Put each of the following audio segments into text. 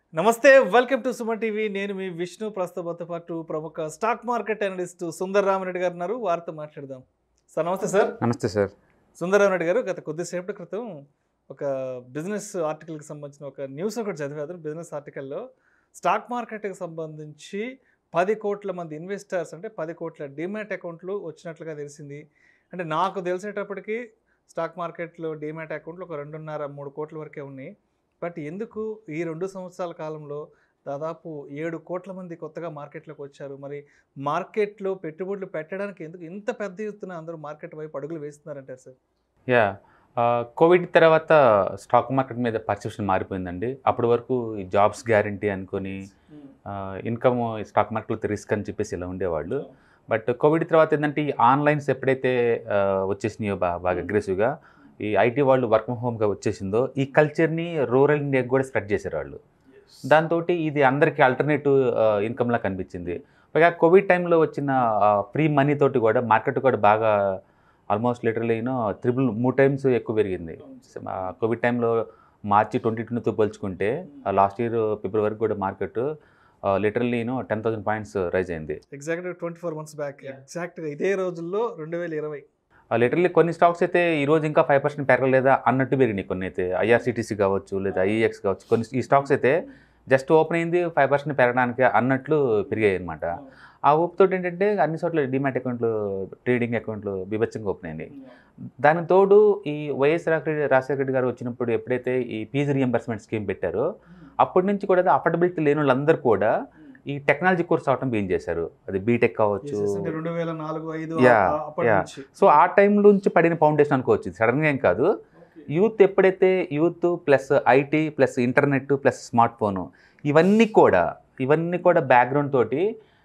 నమస్తే welcome to Suman TV నేను మీ విష్ణు ప్రస్తుతంతో పాటు ప్రముఖ stock market analyst Sundar Ramareddy garu ఉన్నారు వారితో మాట్లాడదాం సార్ నమస్తే సార్ నమస్తే సార్ సుందర్ రామరెడ్డి గారు గత కొద్దిసేపటి క్రితం ఒక బిజినెస్ ఆర్టికల్కి సంబంధించిన ఒక న్యూస్ ఒకటి చదివారు బిజినెస్ ఆర్టికల్లో స్టాక్ మార్కెట్కి సంబంధించి పది కోట్ల మంది ఇన్వెస్టర్స్ అంటే పది కోట్ల డిమాట్ అకౌంట్లు వచ్చినట్లుగా తెలిసింది అంటే నాకు తెలిసేటప్పటికి స్టాక్ మార్కెట్లో డిమాట్ అకౌంట్లు ఒక రెండున్నర మూడు కోట్ల వరకే ఉన్నాయి బట్ ఎందుకు ఈ రెండు సంవత్సరాల కాలంలో దాదాపు ఏడు కోట్ల మంది కొత్తగా మార్కెట్లోకి వచ్చారు మరి మార్కెట్లో పెట్టుబడులు పెట్టడానికి ఎందుకు ఇంత పెద్ద ఎత్తున అందరూ మార్కెట్ వైపు అడుగులు వేస్తున్నారంటారు సార్ యా ఆ, కోవిడ్ తర్వాత స్టాక్ మార్కెట్ మీద పర్సెప్షన్ మారిపోయిందండి అప్పటి వరకు ఈ జాబ్స్ గ్యారంటీ అనుకొని ఆ, ఇన్కమ్ స్టాక్ మార్కెట్లో రిస్క్ అని చెప్పేసి ఇలా ఉండేవాళ్ళు బట్ కోవిడ్ తర్వాత ఏంటంటే ఈ ఆన్లైన్స్ ఎప్పుడైతే ఆ, వచ్చేసినాయో బా బాగా అగ్రెసివ్గా ఈ ఐటీ వాళ్ళు వర్క్ ఫ్రమ్ హోమ్గా వచ్చేసిందో ఈ కల్చర్ని రూరల్ ఇండియాకి కూడా స్ప్రెడ్ చేశారు వాళ్ళు దాంతో ఇది అందరికీ ఆల్టర్నేటివ్ ఇన్కమ్లా కనిపించింది పైగా కోవిడ్ టైంలో వచ్చిన ఫ్రీ మనీ తోటి కూడా మార్కెట్ కూడా బాగా ఆల్మోస్ట్ లిటరలీ యూనో త్రిబుల్ మూడు టైమ్స్ ఎక్కువ పెరిగింది కోవిడ్ టైంలో మార్చి ట్వంటీ ట్వంటీతో పోల్చుకుంటే లాస్ట్ ఇయర్ ఫిబ్రవరి కూడా market literally you know ten thousand points rise అయింది ఎగ్జాక్ట్గా ట్వంటీ ఫోర్ మంత్స్ బ్యాక్ ఎగ్జాక్ట్గా ఇదే రోజుల్లో రెండు వేల ఇరవై లిటరల్లీ కొన్ని స్టాక్స్ అయితే ఈ రోజు ఇంకా ఫైవ్ పర్సెంట్ పెరగలేదా అన్నట్టు పెరిగినాయి కొన్ని అయితే ఐఆర్సిటీసీ కావచ్చు లేదా ఐఈఎక్స్ కావచ్చు కొన్ని ఈ స్టాక్స్ అయితే జస్ట్ ఓపెన్ అయింది ఫైవ్ పర్సెంట్ పెరగడానికి అన్నట్లు పెరిగాయి అనమాట ఆ ఊపుతో ఏంటంటే అన్ని చోట్ల డిమాట్ అకౌంట్లు ట్రేడింగ్ అకౌంట్లు బీభత్సంగా ఓపెన్ అయినాయి దానికి తోడు ఈ వైఎస్ రాజశేఖర రాజశేఖర రెడ్డి గారు వచ్చినప్పుడు ఎప్పుడైతే ఈ ఫీజు రియంబర్స్మెంట్ స్కీమ్ పెట్టారో అప్పటి నుంచి కూడా అఫోర్డబిలిటీ లేని వాళ్ళందరూ కూడా ఈ టెక్నాలజీ కోర్స్ అవటం బిగిన్ చేశారు అది బీటెక్ కావచ్చు రెండు వేల నాలుగు ఐదు Yeah, ఆ- అప్పటి yeah. నుంచి సో ఆ టైం నుంచి పడిన ఫౌండేషన్ అనుకోవచ్చు సడన్గా ఏం కాదు యూత్ ఎప్పుడైతే youth plus IT plus internet plus smart phone ఇవన్నీ కూడా ఇవన్నీ కూడా బ్యాక్గ్రౌండ్ తోటి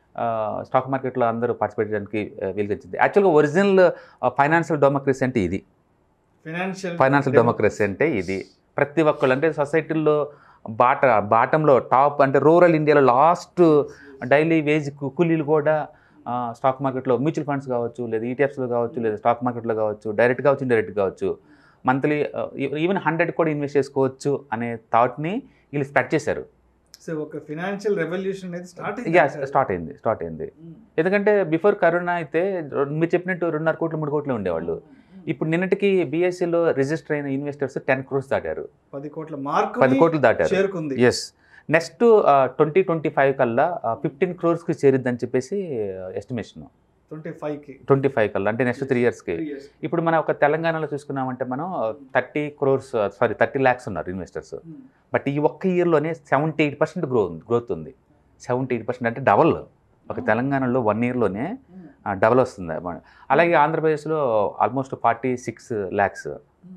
స్టాక్ మార్కెట్లో అందరూ పార్టిసిపేట్ చేయడానికి వీలుగొచ్చింది యాక్చువల్గా ఒరిజినల్ ఫైనాన్షియల్ డెమోక్రసీ అంటే ఇది ఫైనాన్షియల్ ఫైనాన్షియల్ డెమోక్రసీ అంటే ఇది ప్రతి ఒక్కళ్ళు అంటే సొసైటీలో బాట బాటంలో టాప్ అంటే రూరల్ ఇండియాలో లాస్ట్ డైలీ వేజ్ కూలీలు కూడా స్టాక్ మార్కెట్లో మ్యూచువల్ ఫండ్స్ కావచ్చు లేదా ఈటీఎఫ్స్లో కావచ్చు లేదా స్టాక్ మార్కెట్లో కావచ్చు డైరెక్ట్ కావచ్చు ఇండైరెక్ట్ కావచ్చు మంత్లీ ఈవెన్ హండ్రెడ్ కూడా ఇన్వెస్ట్ చేసుకోవచ్చు అనే థాట్ని వీళ్ళు స్ప్రెడ్ చేశారు సో ఒక ఫైనాన్షియల్ రెవల్యూషన్ అనేది స్టార్ట్ యా స్టార్ట్ అయింది స్టార్ట్ అయింది ఎందుకంటే బిఫోర్ కరోనా అయితే మీరు చెప్పినట్టు రెండున్నర కోట్లు మూడు కోట్లు ఉండేవాళ్ళు ఇప్పుడు నిన్నటికి బీఎస్సీలో రిజిస్టర్ అయిన ఇన్వెస్టర్స్ టెన్ క్రోర్స్ దాటారు పది కోట్ల మార్క్ పది కోట్లు దాటారు చేరుకుంది yes next twenty twenty five కల్లా ఫిఫ్టీన్ క్రోర్స్కి చేరిద్దని చెప్పేసి ఎస్టిమేషన్ ట్వంటీ ఫైవ్ కి ట్వంటీ ఫైవ్ కల్లా అంటే నెక్స్ట్ త్రీ ఇయర్స్కి Three years. ఇప్పుడు మన ఒక తెలంగాణలో చూసుకున్నామంటే మనం thirty crores sorry thirty lakhs ఉన్నారు ఇన్వెస్టర్స్ బట్ ఈ ఒక్క ఇయర్లోనే seventy eight percent grow growth ఉంది సెవెంటీ ఎయిట్ పర్సెంట్ అంటే డబల్ ఒక తెలంగాణలో వన్ ఇయర్లోనే డబల్ వస్తుంది అన్నమాట. అలాగే ఆంధ్రప్రదేశ్లో almost forty six lakhs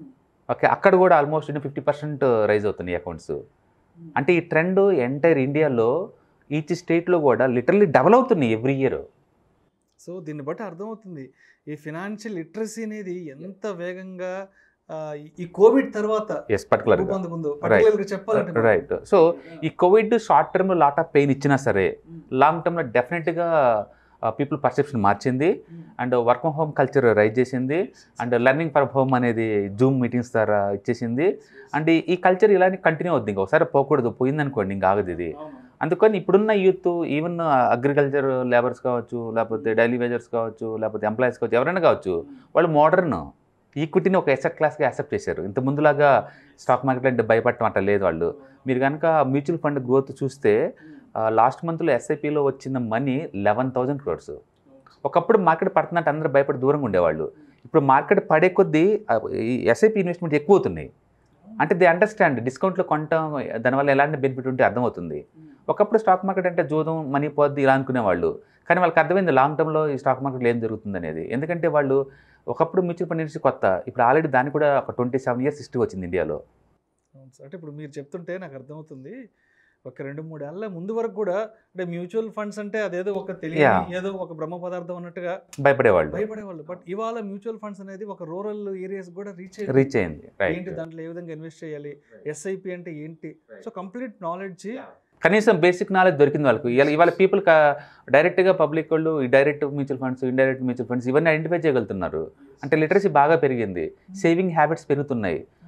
okay అక్కడ కూడా ఆల్మోస్ట్ ఫిఫ్టీ పర్సెంట్ రైజ్ అవుతున్నాయి అకౌంట్స్ అంటే ఈ ట్రెండ్ ఎంటైర్ ఇండియాలో ఈచ్ స్టేట్లో కూడా లిటరల్లీ డబల్ అవుతున్నాయి ఎవ్రీ ఇయర్ సో దీన్ని బట్టి అర్థమవుతుంది ఈ ఫినాన్షియల్ లిటరసీ అనేది ఎంత వేగంగా ఆ, ఈ కోవిడ్ తర్వాత ఎస్ పర్టికులర్గా రూపొందుకుందో పర్టికులర్ గా చెప్పాలంటే మాత్రం. రైట్ సో ఈ covid short term lot of pain ఇచ్చినా సరే లాంగ్ టర్మ్లో డెఫినెట్గా పీపుల్ పర్సెప్షన్ మార్చింది and work from home culture rise చేసింది అండ్ లెర్నింగ్ ఫ్రమ్ హోమ్ అనేది జూమ్ మీటింగ్స్ ద్వారా ఇచ్చేసింది అండ్ ఈ- ఈ కల్చర్ ఇలానే కంటిన్యూ అవుద్ది ఇంకా ఒకసారి పోకూడదు పోయిందనుకోండి ఇంకా ఆగదు ఇది అవును. అందుకని ఇప్పుడున్న యూత్ ఈవెన్ అగ్రికల్చర్ లేబర్స్ కావచ్చు లేకపోతే డైలీ వేజర్స్ కావచ్చు లేకపోతే ఎంప్లాయీస్ కావచ్చు ఎవరైనా కావచ్చు వాళ్ళు మోడర్న్ ఈక్విటీని ఒక ఎసెట్ క్లాస్గా యాక్సెప్ట్ చేశారు ఇంత ముందులాగా స్టాక్ మార్కెట్ అంటే భయపడటం అట్లా లేదు వాళ్ళు మీరు కనుక మ్యూచువల్ ఫండ్ గ్రోత్ చూస్తే లాస్ట్ మంత్లో ఎస్ఐపిలో వచ్చిన మనీ లెవెన్ థౌజండ్ క్రోర్స్ ఒకప్పుడు మార్కెట్ పడుతున్నట్టు అందరూ భయపడి దూరంగా ఉండేవాళ్ళు ఇప్పుడు మార్కెట్ పడే కొద్దీ ఆ, ఈ ఎస్ఐపి ఇన్వెస్ట్మెంట్ ఎక్కువ అవుతున్నాయి అంటే దే అండర్స్టాండ్ డిస్కౌంట్లో కొనటం దానివల్ల ఎలాంటి బెనిఫిట్ ఉంటే అర్థమవుతుంది ఒకప్పుడు స్టాక్ మార్కెట్ అంటే జూదం మనీ పోద్ది ఇలా అనుకునేవాళ్ళు కానీ వాళ్ళకి అర్థమైంది లాంగ్ టర్మ్లో ఈ స్టాక్ మార్కెట్లో ఏం జరుగుతుంది అనేది ఎందుకంటే వాళ్ళు ఒకప్పుడు మ్యూచువల్ ఫండ్ ఇండస్ట్రీ కొత్త ఇప్పుడు ఆల్రెడీ దానికి కూడా ఒక ట్వంటీ సెవెన్ ఇయర్స్ హిస్టరీ వచ్చింది ఇండియాలో అవును సార్. అంటే ఇప్పుడు మీరు చెప్తుంటే నాకు అర్థమవుతుంది ఒక రెండు మూడు ఏళ్ళ ముందు వరకు కూడా అంటే మ్యూచువల్ ఫండ్స్ అంటే అదేదో ఒక తెలియని Yeah. ఏదో ఒక బ్రహ్మ పదార్థం అన్నట్టుగా భయపడేవాళ్ళు భయపడేవాళ్ళు బట్ ఇవాళ మ్యూచువల్ ఫండ్స్ అనేది ఒక రూరల్ ఏరియాస్ కూడా రీచ్ రీచ్ అయింది రైట్ ఏంటి దాంట్లో ఏ విధంగా ఇన్వెస్ట్ చేయాలి ఎస్ఐపి అంటే ఏంటి సో కంప్లీట్ నాలెడ్జ్ కనీసం బేసిక్ నాలెడ్జ్ దొరికింది వాళ్ళకు ఇవాళ ఇవాళ పీపుల్ డైరెక్ట్గా పబ్లిక్ వాళ్ళు ఈ direct mutual funds indirect mutual funds ఇవన్నీ ఐడెంటిఫై చేయగలుగుతున్నారు అంటే లిటరసీ బాగా పెరిగింది సేవింగ్ హ్యాబిట్స్ పెరుగుతున్నాయి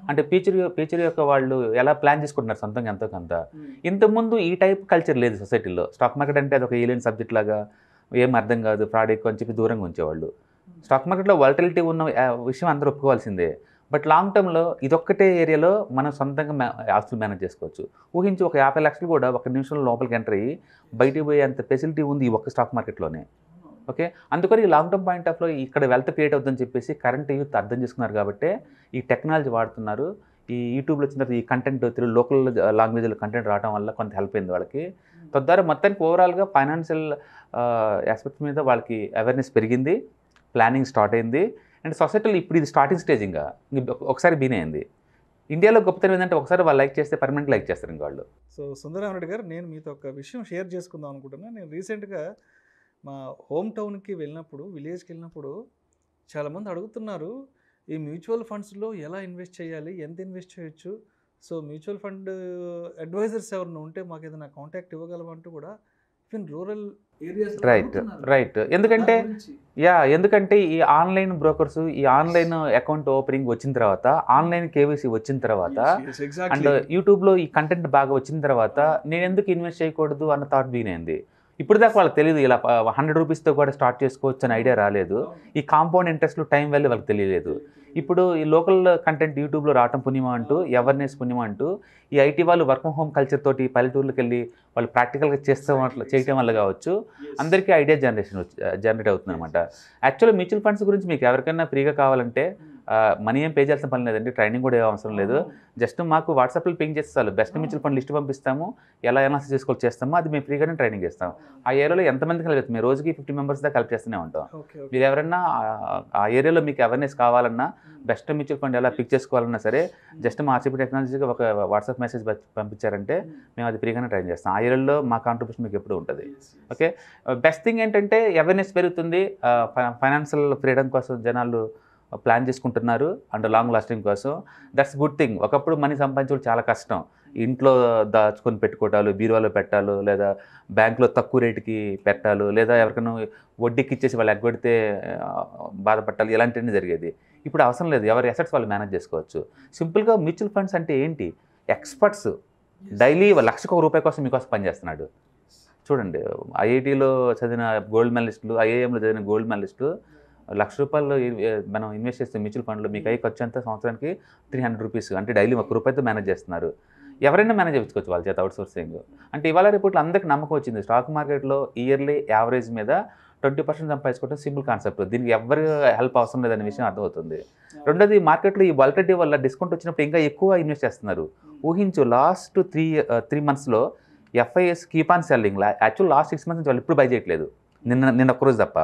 అంటే ఫ్యూచర్ ఫ్యూచర్ యొక్క వాళ్ళు ఎలా ప్లాన్ చేసుకుంటున్నారు సొంతంగా ఎంతో కొంత ఇంతకుముందు ఈ టైప్ కల్చర్ లేదు సొసైటీలో స్టాక్ మార్కెట్ అంటే అది ఒక ఏలియన్ సబ్జెక్ట్ లాగా ఏం అర్థం కాదు ఫ్రాడ్ ఎక్కువ అని చెప్పి దూరంగా ఉంచేవాళ్ళు స్టాక్ మార్కెట్లో వాలటిలిటీ ఉన్న ఆ, విషయం అందరూ ఒప్పుకోవాల్సిందే బట్ లాంగ్ టర్మ్లో ఇదొక్కటే ఏరియాలో మనం సొంతంగా మ్యా ఆస్తులు మేనేజ్ చేసుకోవచ్చు ఊహించి ఒక యాభై లక్షలు కూడా ఒక నిమిషంలో లోపలికి ఎంటర్ అయ్యి బయటికి పోయే అంత ఫెసిలిటీ ఉంది ఈ ఒక్క స్టాక్ మార్కెట్లోనే ఓకే అందుకని ఈ లాంగ్ టర్మ్ పాయింట్ ఆఫ్లో ఇక్కడ వెల్త్ క్రియేట్ అవుతుందని చెప్పేసి కరెంట్ యూత్ అర్థం చేసుకున్నారు కాబట్టి ఈ టెక్నాలజీ వాడుతున్నారు ఈ యూట్యూబ్లో వచ్చిన తర్వాత ఈ కంటెంట్ తెలుగు లోకల్ లాంగ్వేజ్లో కంటెంట్ రావడం వల్ల కొంత హెల్ప్ అయింది వాళ్ళకి తద్వారా మొత్తానికి ఓవరాల్గా ఫైనాన్షియల్ ఆస్పెక్ట్స్ మీద వాళ్ళకి అవేర్నెస్ పెరిగింది ప్లానింగ్ స్టార్ట్ అయింది అండ్ సొసైటీలో ఇప్పుడు ఇది స్టార్టింగ్ స్టేజ్ ఇంకా ఇంక ఒకసారి బీనే అయింది ఇండియాలో గొప్పతనం ఏంటంటే ఒకసారి వాళ్ళు లైక్ చేస్తే పర్మనెంట్ లైక్ చేస్తారు ఇంకా వాళ్ళు సో సుందరరామరెడ్డి గారు నేను మీతో ఒక విషయం షేర్ చేసుకుందాం అనుకుంటున్నా నేను రీసెంట్గా మా హోమ్ టౌన్కి వెళ్ళినప్పుడు విలేజ్కి వెళ్ళినప్పుడు చాలామంది అడుగుతున్నారు ఈ మ్యూచువల్ ఫండ్స్లో ఎలా ఇన్వెస్ట్ చేయాలి ఎంత ఇన్వెస్ట్ చేయొచ్చు సో మ్యూచువల్ ఫండ్ అడ్వైజర్స్ ఎవరైనా ఉంటే మాకు ఏదైనా కాంటాక్ట్ ఇవ్వగలమంటూ కూడా even rural areas right right ఎందుకంటే యా ఎందుకంటే ఈ ఆన్లైన్ బ్రోకర్స్ ఈ ఆన్లైన్ అకౌంట్ ఓపెనింగ్ వచ్చిన తర్వాత ఆన్లైన్ కేవైసీ వచ్చిన తర్వాత అండ్ ఎగ్జాక్ట్లీ యూట్యూబ్లో ఈ కంటెంట్ బాగా వచ్చిన తర్వాత నేను ఎందుకు ఇన్వెస్ట్ చేయకూడదు అన్న థాట్ బీనైంది ఇప్పుడు దాకా వాళ్ళకి తెలియదు ఇలా హండ్రెడ్ రూపీస్తో కూడా స్టార్ట్ చేసుకోవచ్చు అని ఐడియా రాలేదు ఈ కాంపౌండ్ ఇంట్రెస్ట్లు టైం వాల్యూ వాళ్ళకి తెలియలేదు ఇప్పుడు ఈ లోకల్ కంటెంట్ యూట్యూబ్లో రావటం పుణ్యమా అంటూ అవేర్నెస్ పుణ్యమా అంటూ ఈ ఐటీ వాళ్ళు వర్క్ ఫ్రమ్ హోమ్ కల్చర్ తోటి పల్లెటూర్లకు వెళ్ళి వాళ్ళు ప్రాక్టికల్గా చేస్తే వల్ల చేయటం వల్ల కావచ్చు అందరికీ ఐడియా జనరేషన్ జనరేట్ అవుతుంది అనమాట యాక్చువల్లీ మ్యూచువల్ ఫండ్స్ గురించి మీకు ఎవరికైనా ఫ్రీగా కావాలంటే మనీ ఏం పే చేయాల్సిన పని లేదండి ట్రైనింగ్ కూడా ఏం అవసరం లేదు జస్ట్ మాకు వాట్సాప్లో పింగ్ చేస్తే చాలు బెస్ట్ మ్యూచువల్ ఫండ్ లిస్ట్ పంపిస్తాము ఎలా అనాలిసిస్ చేసుకోవాలి చేస్తామో అది మేము ఫ్రీగానే ట్రైనింగ్ చేస్తాం ఆ ఏరియాలో ఎంతమంది కలిపి మేము రోజుకి ఫిఫ్టీ మెంబర్స్ దాకా కలిపి చేస్తూనే ఉంటాం ఓకే ఓకే మీరు ఎవరైనా ఆ- ఆ ఏరియాలో మీకు అవేర్నెస్ కావాలన్నా బెస్ట్ మ్యూచువల్ ఫండ్ ఎలా పిక్ చేసుకోవాలన్నా సరే జస్ట్ మా ఆర్సీపీ టెక్నాలజీకి ఒక వాట్సాప్ మెసేజ్ పంపించారంటే మేము అది ఫ్రీగానే ట్రైన్ చేస్తాం ఆ ఏరియాలో మా కాంట్రిబ్యూషన్ మీకు ఎప్పుడు ఉంటుంది ఓకే బెస్ట్ థింగ్ ఏంటంటే అవేర్నెస్ పెరుగుతుంది ఫైనాన్షియల్ ఫ్రీడమ్ కోసం జనాలు ప్లాన్ చేసుకుంటున్నారు అండ్ లాంగ్ లాస్టింగ్ కోసం దట్స్ గుడ్ థింగ్ ఒకప్పుడు మనీ సంపాదించడం చాలా కష్టం ఇంట్లో దాచుకొని పెట్టుకోవటాలు బీరువాలో పెట్టాలు లేదా బ్యాంకులో తక్కువ రేటుకి పెట్టాలు లేదా ఎవరికైనా వడ్డీకి ఇచ్చేసి వాళ్ళు ఎగ్గొడితే ఆ, బాధపట్టాలి ఇలాంటివన్నీ జరిగేది ఇప్పుడు అవసరం లేదు ఎవరి అసెట్స్ వాళ్ళు మేనేజ్ చేసుకోవచ్చు సింపుల్గా మ్యూచువల్ ఫండ్స్ అంటే ఏంటి ఎక్స్పర్ట్స్ డైలీ లక్షకు ఒక రూపాయి కోసం మీకోసం పనిచేస్తున్నాడు చూడండి ఐఐటీలో చదివిన గోల్డ్ మెడలిస్టులు ఐఐఎంలో చదివిన గోల్డ్ మెడలిస్టులు లక్ష రూపాయలు ఇ- మనం ఇన్వెస్ట్ చేస్తే మ్యూచువల్ ఫండ్లో మీకు అయ్యి ఖర్చు అంతా సంవత్సరానికి త్రీ హండ్రెడ్ రూపీస్ అంటే డైలీ ఒక రూపాయితో మేనేజ్ చేస్తున్నారు ఎవరైనా మేనేజ్ చేసుకోవచ్చు వాళ్ళ చేత అవుట్ సోర్సింగ్ అంటే ఇవాళ రేపట్లో అందరికి నమ్మకం వచ్చింది స్టాక్ మార్కెట్లో ఇయర్లీ యావరేజ్ మీద ట్వంటీ పర్సెంట్ సంపాదించుకోవడం సింపుల్ కాన్సెప్ట్ దీనికి ఎవరి హెల్ప్ అవసరం లేదనే విషయం అర్థమవుతుంది రెండోది మార్కెట్లో ఈ వాలిటీ వల్ల డిస్కౌంట్ వచ్చినప్పుడు ఇంకా ఎక్కువ ఇన్వెస్ట్ చేస్తున్నారు ఊహించు లాస్ట్ త్రీ త్రీ మంత్స్లో FIs keep on selling actual last six months నుంచి వాళ్ళు ఇప్పుడు బై చేయట్లేదు నిన్న నిన్న ఒక్కరోజు తప్ప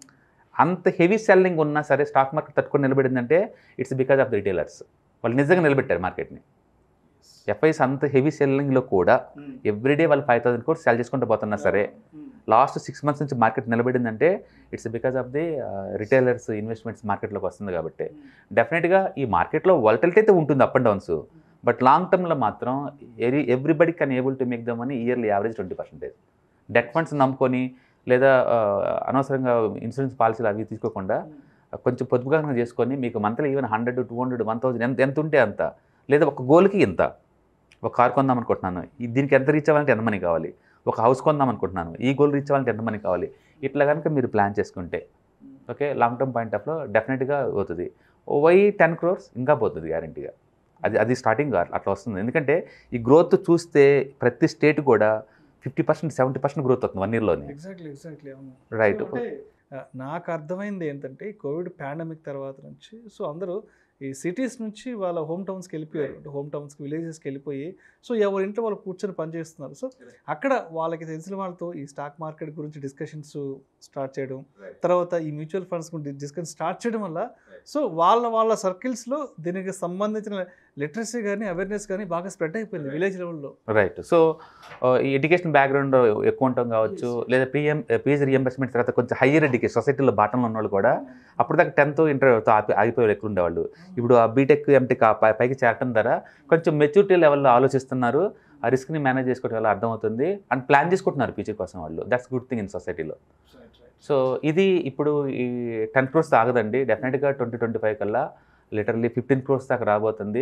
అంత హెవీ సెల్లింగ్ ఉన్నా సరే స్టాక్ మార్కెట్ తట్టుకొని నిలబడిందంటే it's because of the retailers వాళ్ళు నిజంగా నిలబెట్టారు మార్కెట్ని ఎఫ్ఐఎస్ అంత హెవీ సెల్లింగ్లో కూడా ఎవ్రీడే వాళ్ళు ఫైవ్ థౌసండ్ కోర్స్ సెల్ చేసుకుంటూ పోతున్నా సరే లాస్ట్ సిక్స్ మంత్స్ నుంచి మార్కెట్ నిలబడిందంటే it's because of the retailers investments మార్కెట్లోకి వస్తుంది కాబట్టి డెఫినెట్గా ఈ మార్కెట్లో వాలటిలిటీ అయితే ఉంటుంది up and downs but long టర్మ్లో మాత్రం every everybody can able to make the money yearly average twenty percentage debt funds నమ్ముకొని లేదా ఆ, అనవసరంగా ఇన్సూరెన్స్ పాలసీలు అవి తీసుకోకుండా కొంచెం పొదుపుగా చేసుకొని మీకు monthly even hundred two hundred one thousand ఎంత ఎంత ఉంటే అంత లేదా ఒక గోల్కి ఇంత ఒక కార్ కొందాం అనుకుంటున్నాను ఈ- దీనికి ఎంత రీచ్ అవ్వాలంటే ఎంత మనీ కావాలి ఒక హౌస్ కొందాం అనుకుంటున్నాను ఈ గోల్ రీచ్ అవ్వాలంటే ఎంత మనీ కావాలి ఇట్లా కనుక మీరు ప్లాన్ చేసుకుంటే ఓకే లాంగ్ టర్మ్ పాయింట్ ఆఫ్లో డెఫినెట్గా పోతుంది వై టెన్ క్రోర్స్ ఇంకా పోతుంది గ్యారంటీగా అది అది స్టార్టింగ్ అట్లా వస్తుంది ఎందుకంటే ఈ గ్రోత్ చూస్తే ప్రతి స్టేట్ కూడా fifty percent seventy percent growth అవుతుంది వన్ ఇయర్లోనే ఎగ్జాక్ట్లీ ఎగ్జాక్ట్లీ అవును రైట్ సో అంటే, ఆ, నాకు అర్థమైంది ఏంటంటే ఈ కోవిడ్ పాండమిక్ తర్వాత నుంచి సో అందరూ ఈ సిటీస్ నుంచి వాళ్ళ హోమ్ టౌన్స్కి వెళ్ళిపోయారు హోమ్ టౌన్స్కి విలేజెస్కి వెళ్ళిపోయి సో ఎవరి ఇంట్లో వాళ్ళు కూర్చొని పనిచేస్తున్నారు సో అక్కడ వాళ్ళకి తెలిసిన వాళ్ళతో ఈ స్టాక్ మార్కెట్ గురించి డిస్కషన్స్ స్టార్ట్ చేయడం తర్వాత ఈ మ్యూచువల్ ఫండ్స్ గురించి డిస్కషన్ స్టార్ట్ చేయడం వల్ల సో వాళ్ళ వాళ్ళ సర్కిల్స్లో దీనికి సంబంధించిన లిటరసీ కానీ అవేర్నెస్ కానీ బాగా స్ప్రెడ్ అయిపోయింది విలేజ్ లెవెల్లో రైట్ సో ఈ ఎడ్యుకేషన్ బ్యాక్గ్రౌండ్ ఎక్కువ ఉండటం కావచ్చు లేదా పిఎం పీజీ రియంబర్స్మెంట్ తర్వాత కొంచెం హయ్యర్ ఎడ్యుకేషన్ సొసైటీలో బాటంలో ఉన్న వాళ్ళు కూడా అప్పుడు దాకా టెన్త్ ఇంటర్తో ఆపి ఆగిపోయారు ఎక్కువ ఉండేవాళ్ళు ఇప్పుడు ఆ బీటెక్ ఎంటెక్ పైకి చేరటం ద్వారా కొంచెం మెచ్యూరిటీ లెవెల్లో ఆలోచిస్తున్నారు ఆ రిస్క్ని మేనేజ్ చేసుకోవడం వల్ల అర్థమవుతుంది అండ్ ప్లాన్ చేసుకుంటున్నారు ఫ్యూచర్ కోసం వాళ్ళు దట్స్ గుడ్ థింగ్ ఇన్ సొసైటీలో సో ఇది ఇప్పుడు ఈ టెన్ క్రోర్స్ ఆగదండి డెఫినెట్గా ట్వంటీ ట్వంటీ ఫైవ్ కల్లా లిటరల్లీ ఫిఫ్టీన్ క్రోర్స్ దాకా రాబోతుంది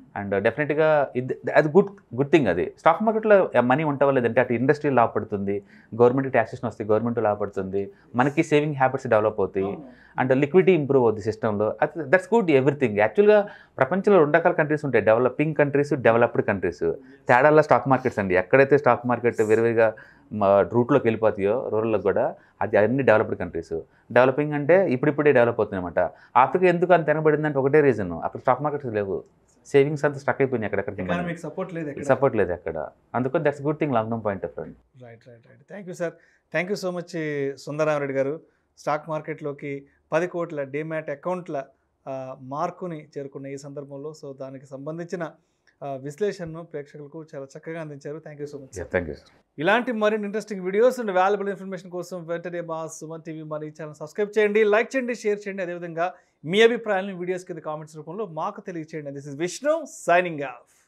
అండ్ డెఫినెట్గా ఇది అది గుడ్ గుడ్ థింగ్ అది స్టాక్ మార్కెట్లో మనీ ఉండటం లేదంటే అటు ఇండస్ట్రీ లాభపడుతుంది గవర్నమెంట్ ట్యాక్సేషన్ వస్తాయి గవర్నమెంట్ లాభపడుతుంది మనకి సేవింగ్ హ్యాబిట్స్ డెవలప్ అవుతాయి అండ్ లిక్విడిటీ ఇంప్రూవ్ అవుతుంది సిస్టంలో దట్స్ గుడ్ ఎవ్రీథింగ్ యాక్చువల్గా ప్రపంచంలో రెండు రకాల కంట్రీస్ ఉంటాయి డెవలపింగ్ కంట్రీస్ డెవలప్డ్ కంట్రీస్ తేడాల్లో స్టాక్ మార్కెట్స్ అండి ఎక్కడైతే స్టాక్ మార్కెట్ విరివిగా రూట్లోకి వెళ్ళిపోతాయో రూరల్లోకి కూడా అది అన్ని డెవలప్డ్ కంట్రీస్ డెవలపింగ్ అంటే ఇప్పుడిప్పుడే డెవలప్ అవుతుంది అనమాట ఆఫ్రికా ఎందుకు అంత తినబడిందంటే ఒకటే రీజన్ అక్కడ స్టాక్ మార్కెట్స్ లేవు సేవింగ్స్ అంతా స్టక్ అయిపోయింది అక్కడెక్కడికి ఎకానమిక్ సపోర్ట్ లేదు ఎక్కడ సపోర్ట్ లేదు అక్కడ అందుకని that's good thing long term point of friend right right right thank you sir thank you so much Sundaramareddy గారు స్టాక్ మార్కెట్లోకి పది కోట్ల డిమ్యాట్ అకౌంట్ల ఆ, మార్కుని చేరుకున్న ఈ సందర్భంలో సో దానికి సంబంధించిన ఆ, విశ్లేషణను ప్రేక్షకులకు చాలా చక్కగా అందించారు thank you so much thank you ఇలాంటి మరిన్ని interesting videos and valuable information కోసం వెంటనే మా సుమన్ టీవీ మరి ఛానల్ సబ్స్క్రైబ్ చేయండి లైక్ చేయండి షేర్ చేయండి అదేవిధంగా మీ అభిప్రాయాలను వీడియోస్ కింద కామెంట్స్ రూపంలో మాకు తెలియచేయండి this is Vishnu signing of